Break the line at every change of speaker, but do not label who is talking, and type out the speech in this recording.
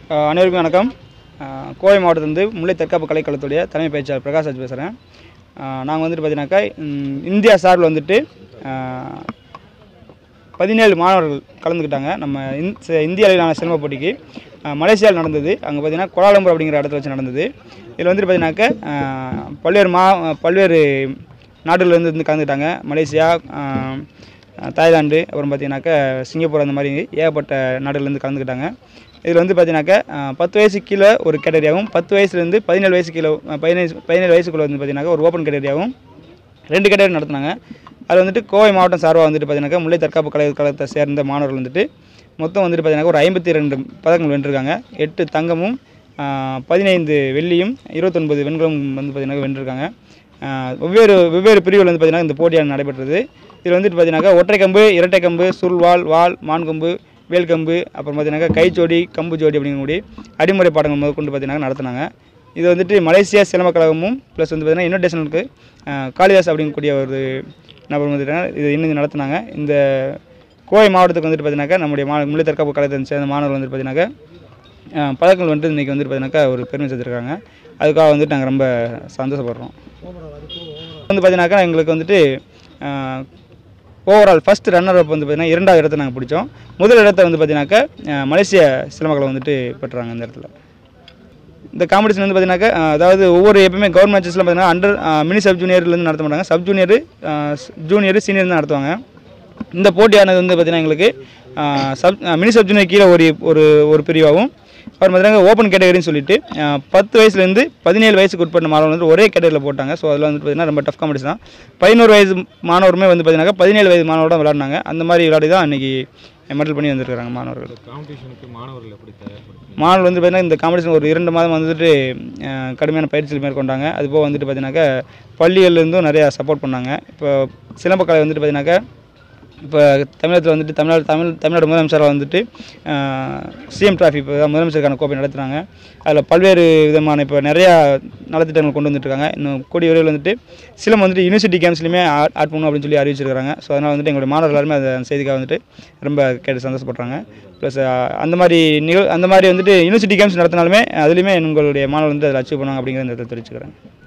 அஹ் அனைவருக்கும் வணக்கம் அஹ் கோவை மாவட்டத்திலிருந்து முல்லை தற்காப்பு கலைக்களத்துடைய தலைமை பயிற்சியாளர் பிரகாஷ் ராஜ் பேசுகிறேன் நாங்கள் வந்துட்டு பார்த்தீங்கன்னாக்கா ம், இந்தியா சார்பில் வந்துட்டு அஹ், பதினேழு மாணவர்கள் கலந்துக்கிட்டாங்க நம்ம இந் ச- இந்திய அளவிலான சிலம்ப போட்டிக்கு அஹ், மலேசியாவில் நடந்தது அங்கே பார்த்தீங்கன்னா கோலாலம்பூர் அப்படிங்கிற இடத்துல வச்சு நடந்தது இதில் வந்துட்டு பார்த்தீங்கன்னாக்கா அஹ், பல்வேறு மா பல்வேறு நாடுகள்லேருந்து இருந்து கலந்துக்கிட்டாங்க மலேசியா அஹ், தாய்லாந்து அப்புறம் பார்த்தீங்கன்னாக்கா சிங்கப்பூர் அந்த மாதிரி ஏகப்பட்ட நாடுகள்லேருந்து கலந்துக்கிட்டாங்க இதில் வந்து பார்த்தீங்கன்னாக்கா அஹ், பத்து வயசு கீழே ஒரு கேட்டகரியாகவும் பத்து வயசுலேருந்து பதினேழு வயசு கீழே அஹ், பதினேழு பதினேழு வயசுக்குள்ள வந்து பார்த்தீங்கன்னாக்கா ஒரு ஓப்பன் கேட்டகரியாகவும் ரெண்டு கேட்டகரி நடத்துனாங்க அது வந்துட்டு கோவை மாவட்டம் சார்பாக வந்துட்டு பார்த்தீங்கன்னாக்கா முல்லை தற்காப்பு கலை கழகத்தை சேர்ந்த மாணவர்கள் வந்துட்டு மொத்தம் வந்துட்டு பார்த்தீங்கன்னா ஒரு ஐம்பத்தி ரெண்டு பதக்கங்கள் வென்றிருக்காங்க எட்டு தங்கமும் ஆஹ், பதினைந்து வெள்ளியும் இருபத்தொன்பது வெண்கலமும் வந்து பார்த்தீங்கன்னா வென்றிருக்காங்க ஆஹ், வெவ்வேறு வெவ்வேறு பிரிவுகள் வந்து பார்த்தீங்கன்னா இந்த போட்டியானது நடைபெற்றது இதில் வந்துட்டு பார்த்தீங்கன்னாக்கா ஒற்றை கம்பு இரட்டை கம்பு சுருள்வாள் வாள் மான்கொம்பு வேல்கம்பு அப்புறம் பார்த்தீங்கன்னாக்கா கைச்சோடி கம்பு ஜோடி அப்படிங்கக்கூடிய அடிமுறை பாடங்கள் முதற்கொண்டு பார்த்தீங்கன்னா நடத்துனாங்க இது வந்துட்டு மலேசியா சிலம்ப கழகமும் ப்ளஸ் வந்து பார்த்தீங்கன்னா இன்விடேஷனுக்கு காளிதாஸ் அப்படிங்கக்கூடிய ஒரு நபர் வந்துட்டு இது இன்னும் நடத்துனாங்க இந்த கோவை மாவட்டத்துக்கு வந்துட்டு பார்த்தீங்கன்னாக்கா நம்முடைய மா முல்லை தற்காப்பு கழகத்தை சேர்ந்த மாணவர்கள் வந்துட்டு பார்த்தீங்கன்னாக்கா அஹ், பதக்கங்கள் வந்துட்டு இன்றைக்கி வந்துட்டு பார்த்தீங்கன்னாக்கா ஒரு பெருமை சேர்த்துருக்காங்க அதுக்காக வந்துட்டு நாங்கள் ரொம்ப சந்தோஷப்படுறோம் வந்து பார்த்தீங்கன்னாக்கா எங்களுக்கு வந்துட்டு ஓவரால் ஃபர்ஸ்ட் ரன்னர் அப் வந்து பார்த்தீங்கன்னா இரண்டாவது இடத்தை நாங்கள் பிடிச்சோம் முதல் இடத்தை வந்து பார்த்தீங்கன்னாக்கா அஹ், மலேசிய சிலம்பக்கலை வந்துட்டு பெற்றாங்க இந்த இடத்துல இந்த காம்படிஷன் வந்து பார்த்தீங்கன்னாக்கா அஹ், அதாவது ஒவ்வொரு எப்பவுமே கவர்மெண்ட் மேட்சஸ்லாம் பார்த்தீங்கன்னா அண்டர் மினி சப் ஜூனியர்லேருந்து நடத்த மாட்டாங்க சப் ஜூனியர் ஜூனியர் சீனியர் தான் நடத்துவாங்க இந்த போட்டியானது வந்து பார்த்தீங்கன்னா எங்களுக்கு ah, sub mini sub junior கீழே ஒரு ஒரு ஒரு பிரிவாகவும் அப்புறம் பார்த்தீங்கன்னா ஓப்பன் கேட்டகரின்னு சொல்லிட்டு அஹ், பத்து வயசுலேருந்து பதினேழு வயசுக்கு உட்பட்ட மாணவர்கள் வந்து ஒரே கேட்டகரியில் போட்டாங்க ஸோ அதில் வந்து பார்த்தீங்கன்னா ரொம்ப டஃப் காம்படிஷன் தான் பதினோரு வயசு மாணவருமே வந்து பார்த்தீங்கன்னா பதினேழு வயது மாணவரோட விளையாடினாங்க அந்த மாதிரி விளையாடி தான் இன்றைக்கி மெடல் பண்ணி வந்திருக்காங்க மாணவர்கள்
காம்படிஷனுக்கு மாணவர்கள் எப்படி தயார்படுத்தி
மாணவர்கள் வந்து பார்த்தீங்கன்னா இந்த காம்படிஷன் ஒரு இரண்டு மாதம் வந்துட்டு அஹ், கடுமையான பயிற்சிகள் மேற்கொண்டாங்க அதுபோக வந்துட்டு பார்த்தீங்கன்னாக்கா பள்ளிகள்லேருந்தும் நிறையா சப்போர்ட் பண்ணாங்க இப்போ சிலம்பக்கலை வந்துட்டு பார்த்தீங்கன்னாக்கா இப்போ தமிழகத்தில் வந்துட்டு தமிழ்நாடு தமிழ் தமிழ்நாடு முதலமைச்சராக வந்துட்டு சிஎம் டிராஃபி இப்போ தான் முதலமைச்சருக்கான கோப்பை நடத்துகிறாங்க அதில் பல்வேறு விதமான இப்போ நிறையா நலத்திட்டங்கள் கொண்டு வந்துட்டுருக்காங்க இன்னும் கூடிய விரைவில் வந்துட்டு சிலம் வந்துட்டு யூனிவர்சிட்டி கேம்ஸ்லையுமே ஆட் ஆட் பண்ணணும் அப்படின்னு சொல்லி அறிவிச்சிருக்காங்க ஸோ அதனால் வந்துட்டு எங்களுடைய மாணவர்கள் எல்லாருமே அந்த செய்திக்காக வந்துட்டு ரொம்ப கேட்டு சந்தோஷப்படுறாங்க ப்ளஸ் அந்த மாதிரி நிகழ் அந்த மாதிரி வந்துட்டு யூனிவர்சிட்டி கேம்ஸ் நடத்தினாலுமே அதுலேயுமே உங்களுடைய மாணவர்கள் வந்து அதில் அச்சீவ் பண்ணுவாங்க அப்படிங்கிறத இந்த இடத்துல தெரிவிச்சுக்கிறேன்